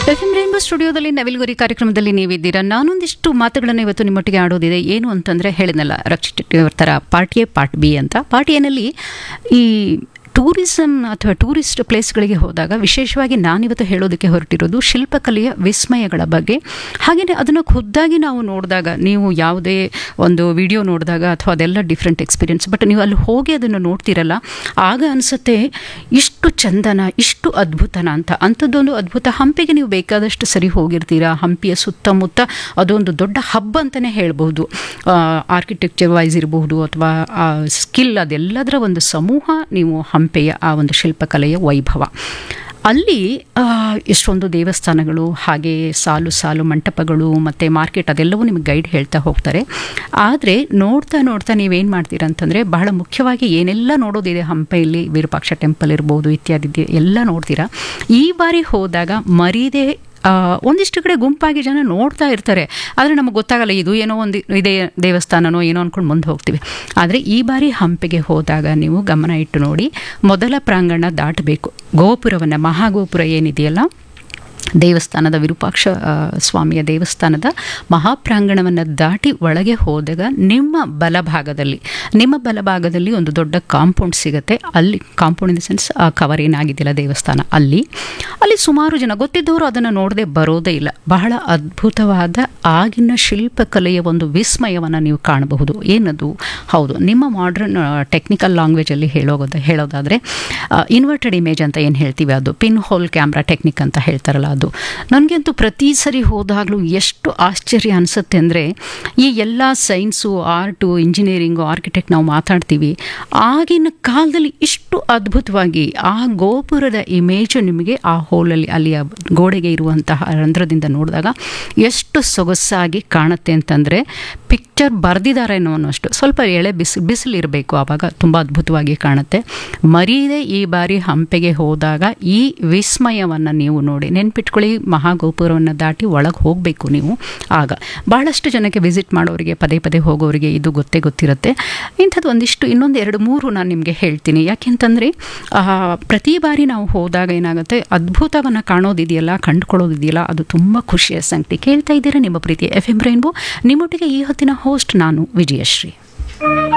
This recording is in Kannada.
ಎಫ್ ಎಂ ರೈನ್ಬೋ ಸ್ಟುಡಿಯೋದಲ್ಲಿ ನವಿಲ್ಗುರಿ ಕಾರ್ಯಕ್ರಮದಲ್ಲಿ ನೀವಿದ್ದೀರಾ ನಾನೊಂದಿಷ್ಟು ಮಾತುಗಳನ್ನು ಇವತ್ತು ನಿಮ್ಮೊಟ್ಟಿಗೆ ಆಡೋದಿದೆ ಏನು ಅಂತಂದರೆ ಹೇಳಿದ್ನಲ್ಲ ರಕ್ಷಿತ್ ಅವ್ರ ಥರ ಪಾರ್ಟ್ ಎ ಪಾರ್ಟ್ ಬಿ ಅಂತ ಪಾರ್ಟ್ ಎನಲ್ಲಿ ಈ ಟೂರಿಸಮ್ ಅಥವಾ ಟೂರಿಸ್ಟ್ ಪ್ಲೇಸ್ಗಳಿಗೆ ಹೋದಾಗ ವಿಶೇಷವಾಗಿ ನಾನಿವತ್ತು ಹೇಳೋದಕ್ಕೆ ಹೊರಟಿರೋದು ಶಿಲ್ಪಕಲೆಯ ವಿಸ್ಮಯಗಳ ಬಗ್ಗೆ ಹಾಗೆಯೇ ಅದನ್ನು ಖುದ್ದಾಗಿ ನಾವು ನೋಡಿದಾಗ ನೀವು ಯಾವುದೇ ಒಂದು ವಿಡಿಯೋ ನೋಡಿದಾಗ ಅಥವಾ ಅದೆಲ್ಲ ಡಿಫ್ರೆಂಟ್ ಎಕ್ಸ್ಪೀರಿಯನ್ಸ್ ಬಟ್ ನೀವು ಅಲ್ಲಿ ಹೋಗಿ ಅದನ್ನು ನೋಡ್ತಿರಲ್ಲ ಆಗ ಅನಿಸುತ್ತೆ ಇಷ್ಟು ಚಂದನ ಇಷ್ಟು ಅದ್ಭುತನ ಅಂತ ಅಂಥದ್ದೊಂದು ಅದ್ಭುತ ಹಂಪಿಗೆ ನೀವು ಬೇಕಾದಷ್ಟು ಸರಿ ಹೋಗಿರ್ತೀರಾ ಹಂಪಿಯ ಸುತ್ತಮುತ್ತ ಅದೊಂದು ದೊಡ್ಡ ಹಬ್ಬ ಅಂತಲೇ ಹೇಳ್ಬೋದು ಆರ್ಕಿಟೆಕ್ಚರ್ ವೈಸ್ ಇರಬಹುದು ಅಥವಾ ಸ್ಕಿಲ್ ಅದೆಲ್ಲದರ ಒಂದು ಸಮೂಹ ನೀವು ಹಂಪೆಯ ಆ ಒಂದು ಶಿಲ್ಪಕಲೆಯ ವೈಭವ ಅಲ್ಲಿ ಆ, ಎಷ್ಟೊಂದು ದೇವಸ್ಥಾನಗಳು ಹಾಗೆ ಸಾಲು ಸಾಲು ಮಂಟಪಗಳು ಮತ್ತು ಮಾರ್ಕೆಟ್ ಅದೆಲ್ಲವೂ ನಿಮಗೆ ಗೈಡ್ ಹೇಳ್ತಾ ಹೋಗ್ತಾರೆ ಆದರೆ ನೋಡ್ತಾ ನೋಡ್ತಾ ನೀವೇನು ಮಾಡ್ತೀರಾ ಅಂತಂದರೆ ಬಹಳ ಮುಖ್ಯವಾಗಿ ಏನೆಲ್ಲ ನೋಡೋದಿದೆ ಹಂಪೆಯಲ್ಲಿ ವಿರೂಪಾಕ್ಷ ಟೆಂಪಲ್ ಇರ್ಬೋದು ಇತ್ಯಾದಿ ಇದೆ, ಎಲ್ಲ ನೋಡ್ತೀರಾ ಈ ಬಾರಿ ಹೋದಾಗ ಮರೀದೆ ಆ, ಒಂದಿಷ್ಟು ಕಡೆ ಗುಂಪಾಗಿ ಜನ ನೋಡ್ತಾ ಇರ್ತಾರೆ ಆದರೆ ನಮಗೆ ಗೊತ್ತಾಗಲ್ಲ ಇದು ಏನೋ ಒಂದು ಇದೇ ದೇವಸ್ಥಾನನೋ ಏನೋ ಅಂದ್ಕೊಂಡು ಮುಂದೆ ಹೋಗ್ತೀವಿ ಆದರೆ ಈ ಬಾರಿ ಹಂಪಿಗೆ ಹೋದಾಗ ನೀವು ಗಮನ ಇಟ್ಟು ನೋಡಿ ಮೊದಲ ಪ್ರಾಂಗಣ ದಾಟಬೇಕು ಗೋಪುರವನ್ನು ಮಹಾಗೋಪುರ ಏನಿದೆಯಲ್ಲ ದೇವಸ್ಥಾನದ ವಿರೂಪಾಕ್ಷ ಆ, ಸ್ವಾಮಿಯ ದೇವಸ್ಥಾನದ ಮಹಾಪ್ರಾಂಗಣವನ್ನು ದಾಟಿ ಒಳಗೆ ಹೋದಾಗ ನಿಮ್ಮ ಬಲಭಾಗದಲ್ಲಿ ನಿಮ್ಮ ಬಲಭಾಗದಲ್ಲಿ ಒಂದು ದೊಡ್ಡ ಕಾಂಪೌಂಡ್ ಸಿಗುತ್ತೆ ಅಲ್ಲಿ compound in the sense cover ಏನಾಗಿದ್ದಿಲ್ಲ ದೇವಸ್ಥಾನ ಅಲ್ಲಿ ಅಲ್ಲಿ ಸುಮಾರು ಜನ ಗೊತ್ತಿದ್ದವರು ಅದನ್ನು ನೋಡದೆ ಬರೋದೇ ಇಲ್ಲ ಬಹಳ ಅದ್ಭುತವಾದ ಆಗಿನ ಶಿಲ್ಪಕಲೆಯ ಒಂದು ವಿಸ್ಮಯವನ್ನು ನೀವು ಕಾಣಬಹುದು ಏನದು ಹೌದು ನಿಮ್ಮ ಮಾಡ್ರನ್ ಟೆಕ್ನಿಕಲ್ ಲ್ಯಾಂಗ್ವೇಜಲ್ಲಿ ಹೇಳೋಗೋದು ಹೇಳೋದಾದರೆ ಇನ್ವರ್ಟೆಡ್ ಇಮೇಜ್ ಅಂತ ಏನು ಹೇಳ್ತೀವಿ ಅದು ಪಿನ್ ಹೋಲ್ ಕ್ಯಾಮ್ರಾ ಟೆಕ್ನಿಕ್ ಅಂತ ಹೇಳ್ತಾರಲ್ಲ ಅದು ನನಗಂತೂ ಪ್ರತಿ ಸರಿ ಹೋದಾಗಲೂ ಎಷ್ಟು ಆಶ್ಚರ್ಯ ಅನಿಸುತ್ತೆ ಅಂದರೆ ಈ ಎಲ್ಲ ಸೈನ್ಸು ಆರ್ಟು ಇಂಜಿನಿಯರಿಂಗು ಆರ್ಕಿಟೆಕ್ಟ್ ನಾವು ಮಾತಾಡ್ತೀವಿ ಆಗಿನ ಕಾಲದಲ್ಲಿ ಇಷ್ಟು ಅದ್ಭುತವಾಗಿ ಆ ಗೋಪುರದ ಇಮೇಜು ನಿಮಗೆ ಆ ಹೋಲಲ್ಲಿ ಅಲ್ಲಿಯ ಗೋಡೆಗೆ ಇರುವಂತಹ ರಂಧ್ರದಿಂದ ನೋಡಿದಾಗ ಎಷ್ಟು ಸೊಗಸಾಗಿ ಕಾಣುತ್ತೆ ಅಂತಂದರೆ ಪಿಕ್ಚರ್ ಬರೆದಿದ್ದಾರೆ ಅನ್ನೋಷ್ಟು ಸ್ವಲ್ಪ ಎಳೆ ಬಿಸಿ ಬಿಸಿಲಿರಬೇಕು ಆವಾಗ ತುಂಬ ಅದ್ಭುತವಾಗಿ ಕಾಣುತ್ತೆ ಮರೀದೆ ಈ ಬಾರಿ ಹಂಪೆಗೆ ಹೋದಾಗ ಈ ವಿಸ್ಮಯವನ್ನು ನೀವು ನೋಡಿ ನೆನ್ಪಿಟ್ಕೊಳ್ಳಿ ಮಹಾಗೋಪುರವನ್ನು ದಾಟಿ ಒಳಗೆ ಹೋಗಬೇಕು ನೀವು ಆಗ ಭಾಳಷ್ಟು ಜನಕ್ಕೆ ವಿಸಿಟ್ ಮಾಡೋರಿಗೆ ಪದೇ ಪದೇ ಹೋಗೋರಿಗೆ ಇದು ಗೊತ್ತೇ ಗೊತ್ತಿರುತ್ತೆ ಇಂಥದ್ದು ಒಂದಿಷ್ಟು ಇನ್ನೊಂದು ಎರಡು ಮೂರು ನಾನು ನಿಮಗೆ ಹೇಳ್ತೀನಿ ಯಾಕೆಂತಂದರೆ ಪ್ರತಿ ಬಾರಿ ನಾವು ಹೋದಾಗ ಏನಾಗುತ್ತೆ ಅದ್ಭುತವನ್ನು ಕಾಣೋದಿದೆಯಲ್ಲ ಕಂಡುಕೊಳ್ಳೋದಿದೆಯಲ್ಲ ಅದು ತುಂಬ ಖುಷಿಯ ಸಂಗತಿ ಕೇಳ್ತಾ ಇದ್ದೀರಾ ನಿಮ್ಮ ಪ್ರೀತಿ ಎಫ್ ಎಂ ರೈನ್ಬೋ ನಿಮ್ಮೊಟ್ಟಿಗೆ ಈ ಹೊತ್ತಿನ ಹೋಸ್ಟ್ ನಾನು ವಿಜಯಶ್ರೀ